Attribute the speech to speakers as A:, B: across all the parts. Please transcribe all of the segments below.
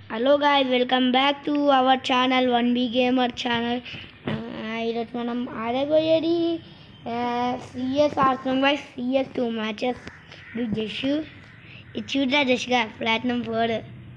A: Hello guys welcome back to our channel one B gamer channel ఈరోజు మనం ఆడబోయేది CS ఆడుతున్నాం by CS two matches with Jash ఇది చూడరా జష్గా ప్లాటినం ఫోర్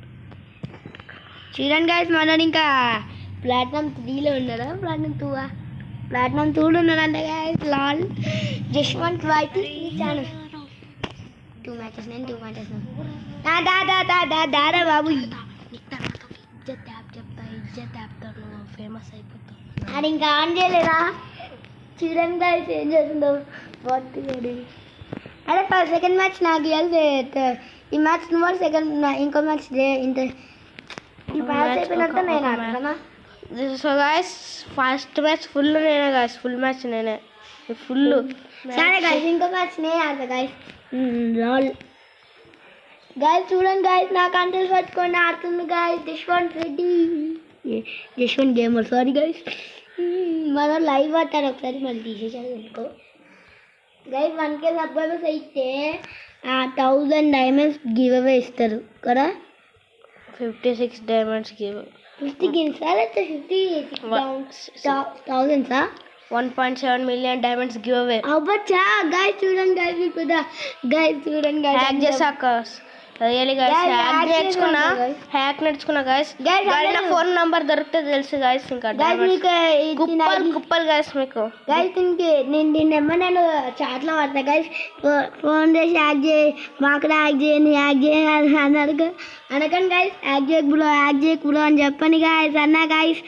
A: చూడండి గాయస్ మనం ఇంకా ప్లాటినం త్రీలో ఉన్నారా ప్లాటినం టూవా ప్లాటినం టూలో ఉన్నారంట గాయస్ లాల్ Jashwanth white channel two matches నేను టూ మ్యాచెస్ దా దా దా దా దా దారా బాబు
B: ఇజ్జత్ యాప్ చెప్తా ఇజ్జత్ యాప్తో నువ్వు ఫేమస్ అయిపోతావు
A: అది ఇంకా ఆన్ చేయలేదా చూడండి గాయస్ ఏం చేస్తుందో ఫార్టీ అరే ఫస్ట్ సెకండ్ మ్యాచ్ నాకు ఇవ్వాలి ఈ మ్యాచ్ నువ్వు సెకండ్ ఇంకో మ్యాచ్ ఇంత ఈ మ్యాచ్ అయిపోయినట్టు నేను ఆడుతున్నా
B: so guys first match full నేనే గాయస్ ఫుల్ మ్యాచ్ నేనే ఫుల్
A: సరే గాయస్ ఇంకో మ్యాచ్ నేను ఆడతా గాయస్ రాల్ గాయస్ చూడండి గాయస్ నా కంట్రోల్ పట్టుకొని ఆడుతుంది guys Yashwanth Reddy Yashwanth gamer sorry guys మనం లైవ్ ఆడతారు ఒకసారి మళ్ళీ తీసేసాడు అనుకో గైస్ వన్ కే సబ్స్క్రైబర్స్ అయితే థౌజండ్ డైమండ్స్ గివ్ అవే ఇస్తారు కదా
B: fifty six diamonds give
A: fifty గిన్స్ లేకపోతే ఫిఫ్టీ థౌజండ్సా
B: one point seven million diamonds give అవే
A: అవ్వచ్చా గాయస్ చూడండి గాయస్ ఇప్పుడు గాయస్ చూడండి
B: హ్యాక్
A: గాయస్
B: చేసాక really guys
A: Guys,
B: hack
A: hack
B: నేర్చుకున్నా
A: చేసాక, guys.
B: హ్యాక్ నేర్చుకున్నా గాయస్
A: Guys,
B: నా
A: అందరూ-
B: ఫోన్ నంబర్ దొరికితే తెలుసు గాయస్ ఇంకా
A: గాయస్
B: diamonds.
A: మీకు ఈ
B: కుప్పలు
A: తినాలి-
B: కుప్పలు గాయస్ మీకు
A: గైస్ దీనికి నేను దీన్ని ఏమో నేను చాట్లో పడతా గైస్ ఫోన్ చేసి యాక్ చేయి మాకు యాక్ చేయని యాక్ చేయని అని అన్నారు అనకండి గైస్ యాక్ చేయకు బ్రో యాక్ చేయకు బ్రో అని చెప్పండి గాయస్ అన్నా గైస్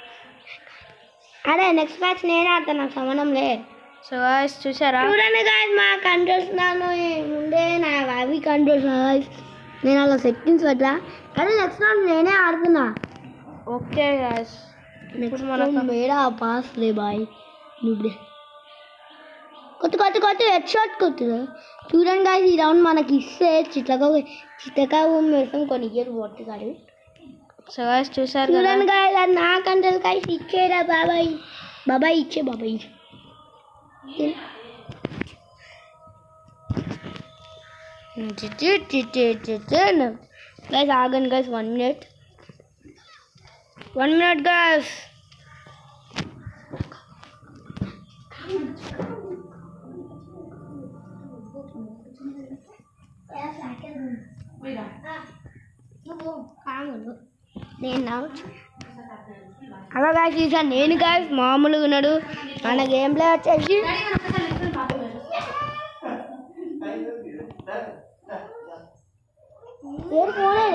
A: అరే నెక్స్ట్ మ్యాచ్ నేను ఆడతాను నాకు సంబంధం లే
B: సో గాయస్ చూసారా
A: చూడండి గాయస్ మా కంట్రోల్స్ నాను ముందే నా అవి కంట్రోల్స్ గాయస్ నేను అలా సెట్టింగ్స్ పెట్టా అరే నెక్స్ట్ రౌండ్ నేనే ఆడుతున్నా
B: ఓకే గాయస్
A: నెక్స్ట్
B: మనకు-
A: రౌండ్ మేడా పాస్ లే బాయ్ నువ్వుడే కొత్త కొత్త కొత్త హెడ్ షాట్ కొట్టురా చూడండి గాయస్ ఈ రౌండ్ మనకి ఇస్తే చిత్తగా చిత్తగా వేస్తాం కొన్ని ఇయర్ పోతుంది కాదు
B: సో గాయస్ చూసారు కదా
A: చూడండి గాయస్ అది నా కంట్రోల్ గాయస్ ఇచ్చేరా బాబాయ్ బాబాయ్ ఇచ్చే బాబాయ్ గైస్ ఆగండి guys one minute one minute guys నేను అలా గాయస్ చూసాను నేను గాయస్ మామూలుగా ఉన్నాడు మన గేమ్ ప్లే వచ్చేసి ఏడు పోలేదు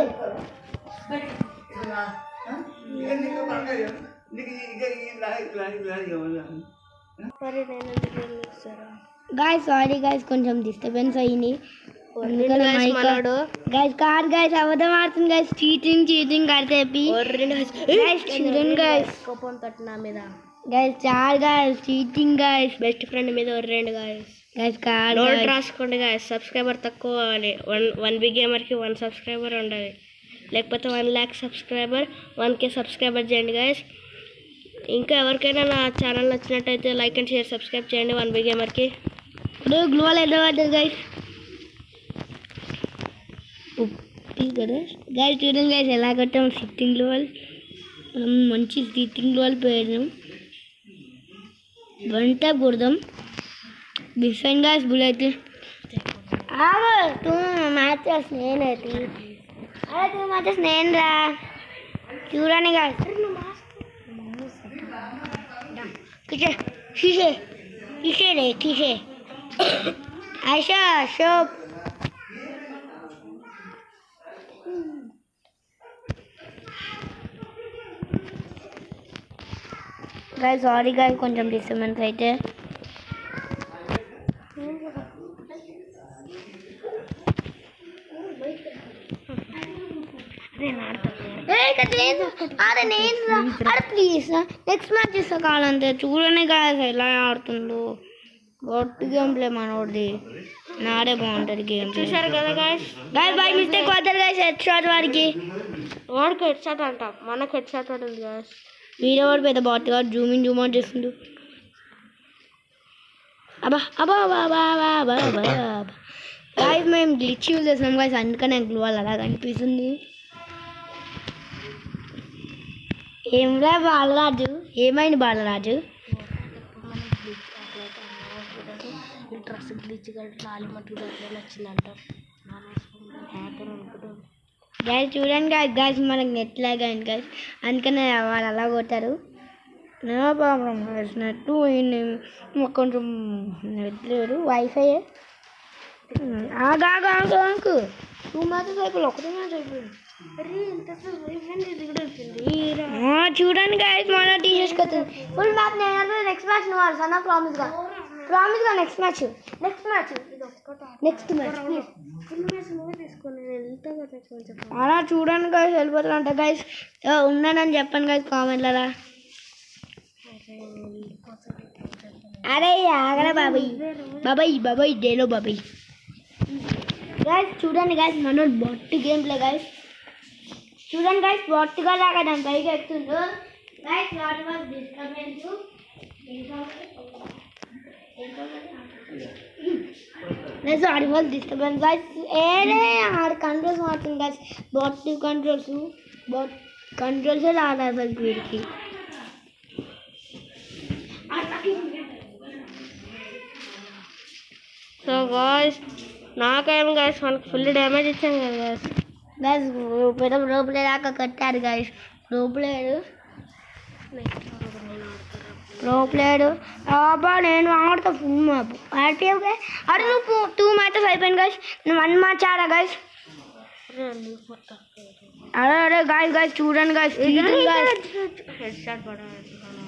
B: మరి నేను ఎందుకు వెళ్ళొస్తారా?
A: గాయస్ సారీ గాయస్ కొంచెం డిస్టర్బెన్స్ అయ్యింది
B: ఒర్రిండు guys మనోడు.
A: గైస్ కాదు గైస్ అబద్ధం ఆడుతుంది గైస్ చీటింగ్ చీటింగ్ కడితే
B: ఒర్రిండు guys.
A: గైస్ చూడండి గైస్
B: కోపం తట్టు నా మీద
A: గైస్ చాలు guys cheating guys
B: best friend మీద ఒర్రేండు గాయస్
A: గైస్ కాదు
B: నోట్
A: guys.
B: రాసుకోండి గాయస్ సబ్స్క్రైబర్ తక్కువ అవ్వాలి వన్ వన్ బిగ్ గేమర్కి వన్ సబ్స్క్రైబర్ ఉండాలి లేకపోతే one lakh subscriber one K subscriber చేయండి గాయస్ ఇంకా ఎవరికైనా నా ఛానల్ నచ్చినట్టయితే లైక్ అండ్ షేర్ సబ్స్క్రైబ్ చేయండి వన్ బిగ్ గేమర్కి
A: ఇప్పుడు గ్లోవల్ ఎంత పడ్డది గైస్ కదా గైస్ చూడండి గైస్ ఎలా కొట్టాం సిట్టింగ్ గ్లోవల్ మనం మంచి సిట్టింగ్ గ్లోవల్ పోయాం వన్ టైప్ కొడదాం different guys bullet two matches నేనే అరే టూ మ్యాచెస్ నేను రా చూడండి గైస్ किसे किसे किसे रे किसे आयशा शोप గాయస్ సారీ గాయస్ కొంచెం డిస్టర్బెన్స్ అయితే అరే నేను రా. అరే ప్లీజ్ నెక్స్ట్ మ్యాచ్ ఇస్తా కావాలంటే చూడనే గాయస్ ఎలా ఆడుతుందో గొట్టు గేమ్ ప్లే మనోడిది నాడే బాగుంటుంది గేమ్
B: చూసారు కదా గాయస్
A: గాయస్ బై మిస్టేక్ వద్దరు గాయస్ హెడ్ షాట్ వాడికి
B: వాడికి హెడ్ షాట్ అంట మనకు హెడ్ షాట్ పడుతుంది గాయస్
A: వీడేవాడు పెద్ద బాట్ గా జూమ్ ఇన్ జూమ్ అవుట్ చేస్తుండు అబ్బా అబ్బా అబ్బా అబ్బా అబ్బా అబ్బా అబ్బా అబ్బా గాయస్ మేము గ్లిచ్ యూజ్ చేస్తున్నాం గాయస్ అందుకనే గ్లూ అలా కనిపిస్తుంది ఏంరా బాలరాజు ఏమైంది బాలరాజు
B: డ్రెస్ గ్లిచ్ లాలి మట్టుకు అట్లా నచ్చిందంట హ్యాకర్ అనుకుంటాను
A: గైస్ చూడండి గాయస్ గైస్ మనకి నెట్ లాగ్ అయింది గైస్ అందుకనే వాళ్ళు అలా కొట్టారు నో ప్రాబ్లం గైస్ నెట్ కొంచెం నెట్ లేదు వైఫై ఆగా ఆగు ఆగు టూ మ్యాచెస్ అయిపోయి ఒకటే మ్యాచ్ అయిపోయింది
B: ఇది కూడా వచ్చింది
A: ఆ, చూడండి గైస్ మన టీ చేసుకొచ్చింది ఫుల్ మ్యాచ్ నేను నెక్స్ట్ మ్యాచ్ నువ్వు ఆడు సన్న ప్రామిస్ గా ప్రామిస్ గా next match next match next match please
B: full match నువ్వే తీసుకొని నేను వెళ్తా కదా కొంచెం
A: అలా చూడండి గైస్ వెళ్ళిపోతారంట గైస్ ఉన్నానని చెప్పండి గైస్ కామెంట్లలో అరే ఆగరా బాబాయ్ బాబాయ్ బాబాయ్ డేలో బాబాయ్ గైస్ చూడండి గైస్ మన బొట్ గేమ్ ప్లే గైస్ చూడండి గైస్ బొట్టుగా దాకా దాని పైకి ఎక్కుతుండ్రు guys what was disturbance sorry was disturbance guys ఏరే ఆడ కంట్రోల్స్ మారుతుంది guys bot controls bot controls రాదు అసలు వీడికి
B: సో గాయస్ నాకేం గాయస్ మనకు ఫుల్ డ్యామేజ్ ఇచ్చాం కదా గాయస్
A: గైస్ పెద్ద లోపలే దాకా కట్టారు గైస్ లోపలేడు లోపలేడు అబ్బా నేను ఆడతా ఫుల్ మ్యాప్ ఆడితే అరే నువ్వు టూ మ్యాచెస్ అయిపోయింది గైస్ నువ్వు వన్ మ్యాచ్ ఆడా గైస్ అరే అరే గాయస్ గాయస్ చూడండి గాయస్
B: హెడ్ షాట్ పడాలి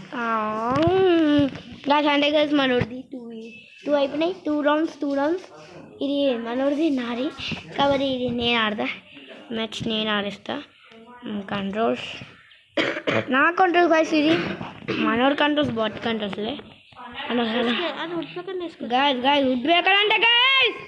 A: గాయస్ అంటే గైస్ మనోడిది టూ టూ అయిపోయినాయి టూ రౌండ్స్ టూ రౌండ్స్ ఇది మనోడిది నాది కాబట్టి ఇది నేను ఆడతా మ్యాచ్ నేను ఆడిస్తా కంట్రోల్స్ నా కంట్రోల్స్ గైస్ ఇది మనోడి కంట్రోల్స్ బాట్ కంట్రోల్స్లే అనవసరం
B: అది ఉడిపోకుండా వేసుకో
A: గాయస్ గాయస్ ఉద్వేకం అంటే గాయస్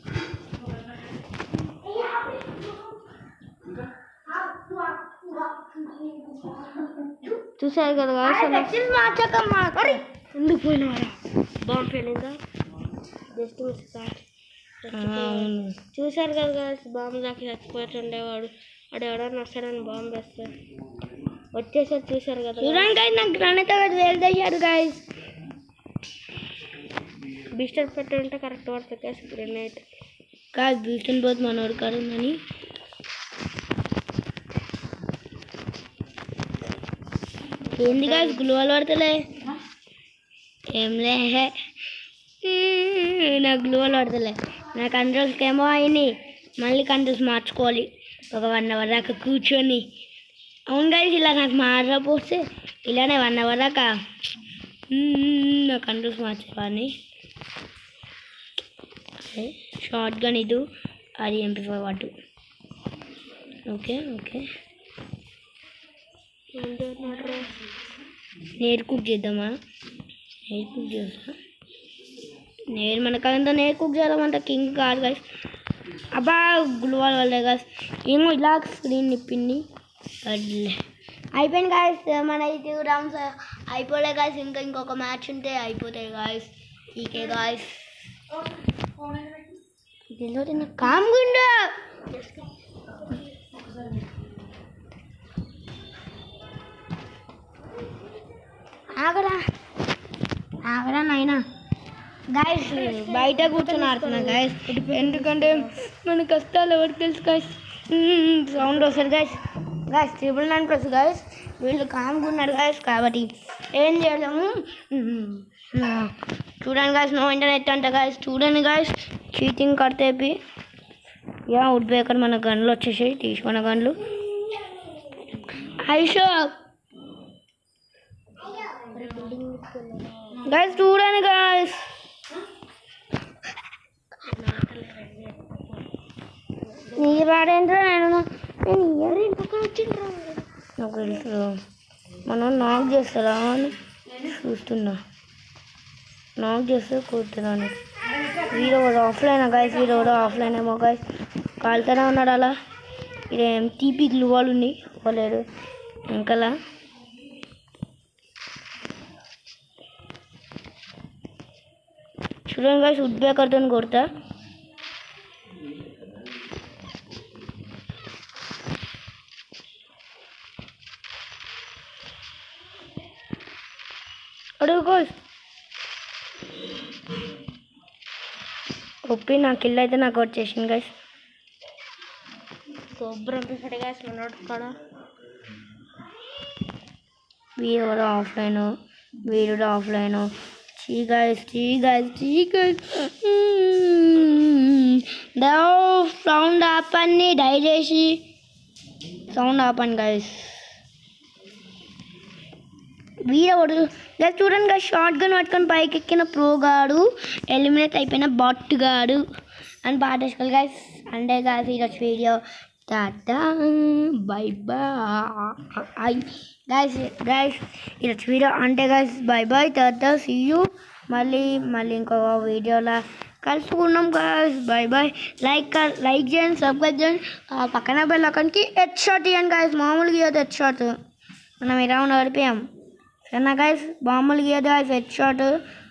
B: చూసారు కదా గాయస్
A: మార్చక
B: ఎందుకు పోయినారా బాంబు పేలిందా జస్ట్ మిస్ సార్ చూసారు కదా గాయస్ బాంబు దాకా చచ్చిపోతుండేవాడు వాడు ఎవడన్నా వస్తాడని బాంబు వేస్తాడు వచ్చేసారు చూసారు కదా
A: చూడండి గాయస్ నాకు గ్రానైట్ ఒకటి వేలు చేశాడు గాయస్
B: బిస్టర్ పెట్టి ఉంటే కరెక్ట్ పడుతుంది గాయస్ గ్రెనేట్
A: కాదు బీటన్ పోతు మనోడు కాదు అని ఏంది కాదు గ్లోవల్ పడతలే ఏంలే నా గ్లోవల్ పడతలే నా కంట్రోల్స్కి ఏమో అయినాయి మళ్ళీ కంట్రోల్స్ మార్చుకోవాలి ఒక వన్ అవర్ దాకా కూర్చొని అవును గాయస్ ఇలా నాకు మారపోతే ఇలానే వన్ అవర్ దాకా మ్మ్, నా కంట్రోల్స్ మార్చేవాడిని షార్ట్ గన్ ఇది అది ఎంపీ ఫైవ్ అటు ఓకే ఓకే నేర్ కుక్ చేద్దామా నేర్ కుక్ చేస్తా నేను మనకంతా నేర్ కుక్ చేద్దామంట కింగ్ కాదు గైస్ అబ్బా గ్లూవాల్ వల్లే గాయస్ ఏమో ఇలా స్క్రీన్ నిప్పింది అట్లే అయిపోయింది గాయస్ మన ఈ టూ రౌండ్స్ అయిపోలే గాయస్ ఇంకా ఇంకొక మ్యాచ్ ఉంటే అయిపోతాయి గాయస్ ఈకే గాయస్ దీనిలో తిన్న కామ్గుండు ఆగరా ఆగరా నాయనా గాయస్ బయట కూర్చొని ఆడుతున్నా గాయస్ ఎందుకంటే మన కష్టాలు ఎవరికి తెలుసు గాయస్ సౌండ్ వస్తుంది guys guys triple nine plus guys వీళ్ళు కామ్గా ఉన్నారు గాయస్ కాబట్టి ఏం చేద్దాము మ్మ్. ఆ, చూడండి గాయస్ నో ఇంటర్నెట్ అంట గాయస్ చూడండి గాయస్ చీటింగ్ కడితేపి యా వుడ్ బేకర్ మన గన్లు వచ్చేసాయి తీసుకున్న గన్లు ఐషో గాయస్ చూడండి గాయస్ నీ వాడేంట్రా నేను నేను ఇయర్ పక్కన వచ్చిండ్రా నాకు తెలుసు మనం నాక్ చేస్తారా అని చూస్తున్నా నాక్ చేస్తే కూర్చున్నాను వీడు కూడా ఆఫ్లైన్ గాయస్ వీడు కూడా ఆఫ్లైన్ ఏమో గాయస్ కాలుతూనే ఉన్నాడు అలా ఇదేం తీపి గ్లూవాలు ఉన్నాయి పోలేడు ఇంకలా చూడండి గాయస్ వుడ్ బేకర్తో కొడతా అడుగు ఒప్పి నా కిల్ అయితే నాకు వచ్చేసింది గైస్
B: సూపర్ అనిపిస్తాడు గాయస్ మనోడు కూడా
A: వీడు కూడా ఆఫ్లైన్ వీడు కూడా ఆఫ్లైన్ చీ గైస్ చీ గైస్ చీ గైస్ సౌండ్ ఆపండి దయచేసి సౌండ్ ఆపండి గైస్ వీడవడు గైస్ చూడండి గైస్ షార్ట్ గన్ పట్టుకొని పైకి ఎక్కిన ప్రో గాడు ఎలిమినేట్ అయిపోయిన బాట్ గాడు అని పాటేసుకోవాలి గైస్ అంటే గైస్ ఈరోజు వీడియో టాటా బై బాయ్ గైస్ గైస్ ఈరోజు వీడియో అంటే గైస్ బై బాయ్ టాటా సీ యూ మళ్ళీ మళ్ళీ ఇంకో వీడియోలో కలుసుకున్నాం guys bye bye like like చేయండి సబ్స్క్రైబ్ చేయండి ఆ పక్కన బెల్ అక్కడికి హెడ్ షాట్ ఇవ్వండి గైస్ మామూలుగా ఇవ్వదు హెడ్ షాట్ మనం ఈ రౌండ్ ఓడిపోయాం సరేనా గైస్ మామూలుగా ఇవ్వదు గైస్ హెడ్ షాట్